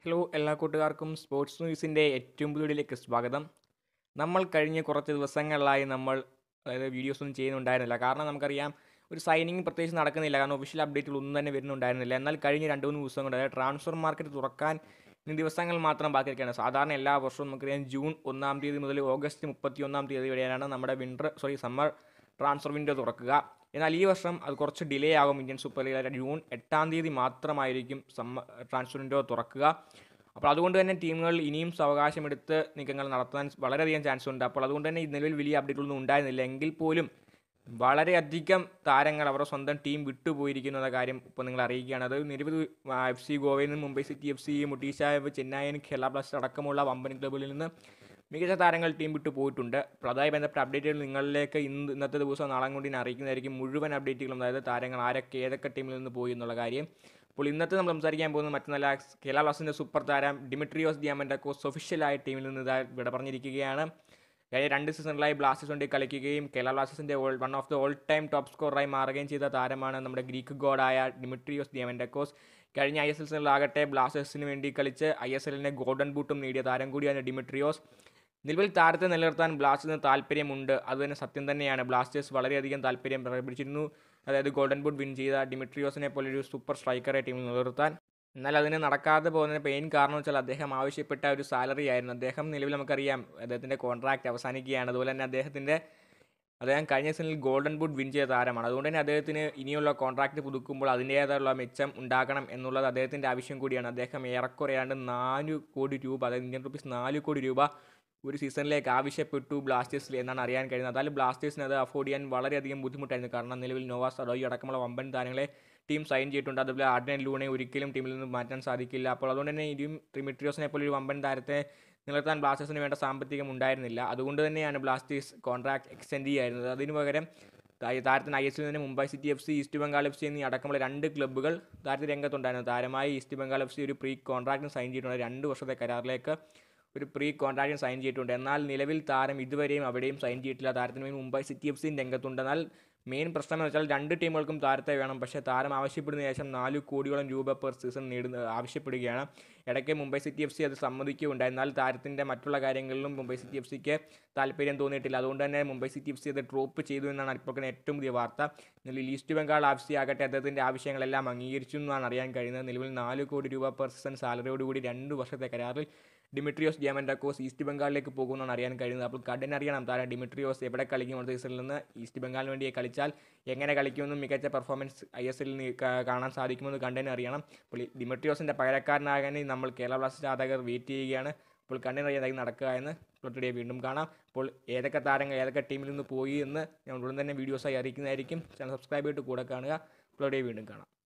hello എല്ലാ കൂട്ടുകാർക്കും sports ന്യൂസിൻ്റെ ഏറ്റവും പുതിയ വീഡിയോയിലേക്ക് സ്വാഗതം നമ്മൾ കഴിഞ്ഞ കുറച്ച് ദിവസങ്ങളിലായി നമ്മൾ അതായത് വീഡിയോസ് ഒന്നും ചെയ്യുന്നുണ്ടായിരുന്നില്ല കാരണം നമുക്കറിയാം ഒരു സൈനിങ് പ്രത്യേകിച്ച് നടക്കുന്നില്ല കാരണം ഒഫീഷ്യൽ അപ്ഡേറ്റുകൾ ഒന്നും തന്നെ വരുന്നുണ്ടായിരുന്നില്ല എന്നാൽ കഴിഞ്ഞ രണ്ട് മൂന്ന് ദിവസം കൊണ്ട് അതായത് ട്രാൻസ്ഫർ മാർക്കറ്റ് തുറക്കാൻ ഇനി ദിവസങ്ങൾ മാത്രം ബാക്കിയിരിക്കുകയാണ് സാധാരണ എല്ലാ വർഷവും നമുക്കറിയാം ജൂൺ ഒന്നാം തീയതി മുതൽ ഓഗസ്റ്റ് മുപ്പത്തി ഒന്നാം തീയതി വരെയാണ് നമ്മുടെ winter sorry summer transfer window തുറക്കുക എന്നാൽ ഈ വർഷം അത് കുറച്ച് ഡിലേ ആകും ഇന്ത്യൻ സൂപ്പർ ലീഗ് ജൂൺ എട്ടാം തീയതി മാത്രമായിരിക്കും സമ്മ ട്രാൻസ്ഫർ വിൻഡോ തുറക്കുക അപ്പോൾ അതുകൊണ്ട് തന്നെ ടീമുകൾ ഇനിയും അവകാശമെടുത്ത് നീക്കങ്ങൾ നടത്താൻ വളരെയധികം ചാൻസ് ഉണ്ട് അപ്പോൾ അതുകൊണ്ട് തന്നെ ഈ നിലവിൽ വലിയ അപ്ഡേറ്റുകളൊന്നും ഉണ്ടായിരുന്നില്ല എങ്കിൽ പോലും വളരെയധികം താരങ്ങൾ അവരുടെ സ്വന്തം ടീം വിട്ടുപോയിരിക്കുന്നു എന്ന കാര്യം ഇപ്പോൾ നിങ്ങൾ അറിയിക്കുകയാണ് അത് നിരവധി എഫ് സി ഗോവയിൽ നിന്ന് മുംബൈ സിറ്റി എഫ് സി മുട്ടീഷായവ് ചെന്നൈയിൻ കേരള ബ്ലാസ്റ്റർ അടക്കമുള്ള വമ്പൻ ക്ലബുകളിൽ നിന്ന് മികച്ച താരങ്ങൾ ടീം വിട്ടു പോയിട്ടുണ്ട് അപ്പോൾ അതുമായി ബന്ധപ്പെട്ട അപ്ഡേറ്റുകൾ നിങ്ങളിലേക്ക് ഇന്ന് ഇന്നത്തെ ദിവസം നാളെ കൊണ്ട് ഞാൻ അറിയിക്കുന്നതായിരിക്കും മുഴുവൻ അപ്ഡേറ്റുകളും അതായത് താരങ്ങൾ ആരൊക്കെ ഏതൊക്കെ ടീമിൽ നിന്ന് പോയി എന്നുള്ള കാര്യം അപ്പോൾ ഇന്നത്തെ നമ്മൾ സംസാരിക്കാൻ പോകുന്നത് മറ്റൊന്നല്ല കേരള ബ്ലാസ്റ്റേഴ്സിൻ്റെ സൂപ്പർ താരം ഡിമിട്രിയോസ് ദിയാമൻഡക്കോസ് ഒഫീഷ്യലായ ടീമിൽ നിന്ന് ഇതാ വിട പറഞ്ഞിരിക്കുകയാണ് കഴിഞ്ഞ രണ്ട് സീസണിലായി ബ്ലാസ്റ്റേഴ്സ് വേണ്ടി കളിക്കുകയും കേരള ബ്ലാസ്റ്റേഴ്സിൻ്റെ one of the all time top സ്കോറായി മാറുകയും ചെയ്ത താരമാണ് നമ്മുടെ ഗ്രീക്ക് ഗോഡായ ഡിമിട്രിയോസ് ദിയാമൻഡക്കോസ് കഴിഞ്ഞ ഐ എസ് എൽ സീസണിലാകട്ടെ ബ്ലാസ്റ്റേഴ്സിന് വേണ്ടി കളിച്ച് ഐ എസ് എല്ലിനെ ഗോൾഡൻ ബൂട്ടും നേടിയ താരം കൂടിയാണ് ഡിമിട്രിയോസ് നിലവിൽ താരത്തെ നിലനിർത്താൻ ബ്ലാസ്റ്റേഴ്സിന് താല്പര്യമുണ്ട് അതുതന്നെ സത്യം തന്നെയാണ് ബ്ലാസ്റ്റേഴ്സ് വളരെയധികം താല്പര്യം പ്രകടിപ്പിച്ചിരുന്നു അതായത് ഗോൾഡൻ ബൂട്ട് വിൻ ചെയ്ത ഡിമിട്രിയോസിനെ പോലെ ഒരു സൂപ്പർ സ്ട്രൈക്കറെ ടീമിൽ നിലനിർത്താൻ എന്നാൽ അതിന് നടക്കാതെ പോകുന്നതിന് പെയിൻ കാരണം വെച്ചാൽ അദ്ദേഹം ആവശ്യപ്പെട്ട ഒരു സാലറി ആയിരുന്നു അദ്ദേഹം നിലവിൽ നമുക്കറിയാം അദ്ദേഹത്തിൻ്റെ കോൺട്രാക്റ്റ് അവസാനിക്കുകയാണ് അതുപോലെ തന്നെ അദ്ദേഹത്തിൻ്റെ അദ്ദേഹം കഴിഞ്ഞ സീസണിൽ ഗോൾഡൻ ബൂട്ട് വിൻ ചെയ്ത താരമാണ് അതുകൊണ്ട് തന്നെ അദ്ദേഹത്തിന് ഇനിയുള്ള കോൺട്രാക്റ്റ് പുതുക്കുമ്പോൾ അതിൻ്റേതായുള്ള മെച്ചം ഉണ്ടാക്കണം എന്നുള്ളത് അദ്ദേഹത്തിൻ്റെ ആവശ്യം കൂടിയാണ് അദ്ദേഹം ഏറെക്കുറെ ഏതാണ്ട് നാല് കോടി രൂപ അതായത് ഇന്ത്യൻ റുപ്പീസ് നാല് കോടി രൂപ ഒരു സീസണിലേക്ക് ആവശ്യപ്പെട്ടു ബ്ലാസ്റ്റേഴ്സിൽ എന്നാണ് അറിയാൻ കഴിയുന്നത് അതായത് ബ്ലാസ്റ്റേഴ്സിന് അത് അഫോർഡ് ചെയ്യാൻ വളരെയധികം ബുദ്ധിമുട്ടായിരുന്നു കാരണം നിലവിൽ നോവാസ് അഡോയി അടക്കമുള്ള വമ്പൻ താരങ്ങളെ ടീം സൈൻ ചെയ്തിട്ടുണ്ട് അതുപോലെ ആർഡൻ ലൂണെ ഒരിക്കലും ടീമിൽ നിന്ന് മാറ്റാൻ സാധിക്കില്ല അപ്പോൾ അതുകൊണ്ട് തന്നെ ഇനിയും ട്രിമിട്രിയോസിനെ പോലെ ഒരു വമ്പൻ താരത്തെ നിലനിർത്താൻ ബ്ലാസ്റ്റേഴ്സിന് വേണ്ട സാമ്പത്തികം ഉണ്ടായിരുന്നില്ല അതുകൊണ്ട് തന്നെയാണ് ബ്ലാസ്റ്റേഴ്സ് കോൺട്രാക്ട് എക്സ്റ്റെൻഡ് ചെയ്യായിരുന്നത് അതിനു പകരം താരത്തിന് ഐ എസ് എല്ലിൽ നിന്ന് Mumbai City F C East Bengal F C എന്നീ അടക്കമുള്ള രണ്ട് ക്ലബ്ബുകൾ താരത്തിന് രംഗത്തുണ്ടായിരുന്നു താരമായി ഈസ്റ്റ് ബംഗാൾ എഫ് സി ഒരു പ്രീ കോൺട്രാക്റ്റിന് സൈൻ ചെയ്തിട്ടുണ്ട് രണ്ട് വർഷത്തെ കരാറിലേക്ക് ഒരു പ്രീ കോൺട്രാക്റ്റിന് സൈൻ ചെയ്തിട്ടുണ്ട് എന്നാൽ നിലവിൽ താരം ഇതുവരെയും അവിടെയും സൈൻ ചെയ്തിട്ടില്ല താരത്തിന് വേണ്ടി മുംബൈ സിറ്റി എഫ് സിയും രംഗത്തുണ്ട് എന്നാൽ മെയിൻ പ്രശ്നം എന്ന് വെച്ചാൽ രണ്ട് ടീമുകൾക്കും താരത്തെ വേണം പക്ഷേ താരം ആവശ്യപ്പെടുന്ന ശേഷം നാല് കോടിയോളം രൂപ പെർ സീസൺ നേടുന്ന ആവശ്യപ്പെടുകയാണ് ഇടയ്ക്ക് മുംബൈ സിറ്റി എഫ് സി അത് സമ്മതിക്കുകയുണ്ടായി എന്നാൽ താരത്തിൻ്റെ മറ്റുള്ള കാര്യങ്ങളിലും മുംബൈ സിറ്റി എഫ് സിക്ക് താല്പര്യം തോന്നിയിട്ടില്ല അതുകൊണ്ട് തന്നെ മുംബൈ സിറ്റി എഫ് സി അത് ഡ്രോപ്പ് ചെയ്തു എന്നാണ് ഇപ്പോൾ ഏറ്റവും പുതിയ വാർത്ത നിലവിൽ ഈസ്റ്റ് ബംഗാൾ എഫ് സി ആകട്ടെ അദ്ദേഹത്തിൻ്റെ ആവശ്യങ്ങളെല്ലാം അംഗീകരിച്ചു എന്നാണ് അറിയാൻ കഴിയുന്നത് നിലവിൽ നാല് കോടി രൂപ പെർ സീസൺ സാലറിയോടുകൂടി രണ്ട് വർഷത്തെ കരാറിൽ ഡിമിട്രിയോസ് ഡിയമൻഡാക്കോസ് ഈസ്റ്റ് ബംഗാളിലേക്ക് പോകുമെന്നാണ് അറിയാൻ കഴിയുന്നത് അപ്പോൾ കടനറിയണം താരം ഡിമിട്രിയോസ് എവിടെ കളിക്കും അടുത്ത സീസണിൽ നിന്ന് ഈസ്റ്റ് ബംഗാളിന് വേണ്ടി കളിച്ചാൽ എങ്ങനെ കളിക്കുമെന്നും മികച്ച പെർഫോമൻസ് ഐ എസ് എല്ലിൽ കാണാൻ സാധിക്കുമെന്ന് കണ്ടതിന് അറിയണം അപ്പോൾ ഡിമിട്രിയോസിൻ്റെ പകരക്കാരനാകാൻ നമ്മൾ കേരള ബ്ലാസ്റ്റേഴ്സ് ആരാധകർ വെയിറ്റ് ചെയ്യുകയാണ് അപ്പോൾ കണ്ടറിയാതായി നടക്കുക എന്ന് ടുഡേ വീണ്ടും കാണാം അപ്പോൾ ഏതൊക്കെ താരങ്ങൾ ഏതൊക്കെ ടീമിൽ നിന്ന് പോയി എന്ന് ഞാൻ ഉടൻ തന്നെ വീഡിയോസായി അറിയിക്കുന്നതായിരിക്കും ചാനൽ സബ്സ്ക്രൈബ് ചെയ്തിട്ട് കൂടെ കാണുക അപ്പോൾ വീണ്ടും കാണാം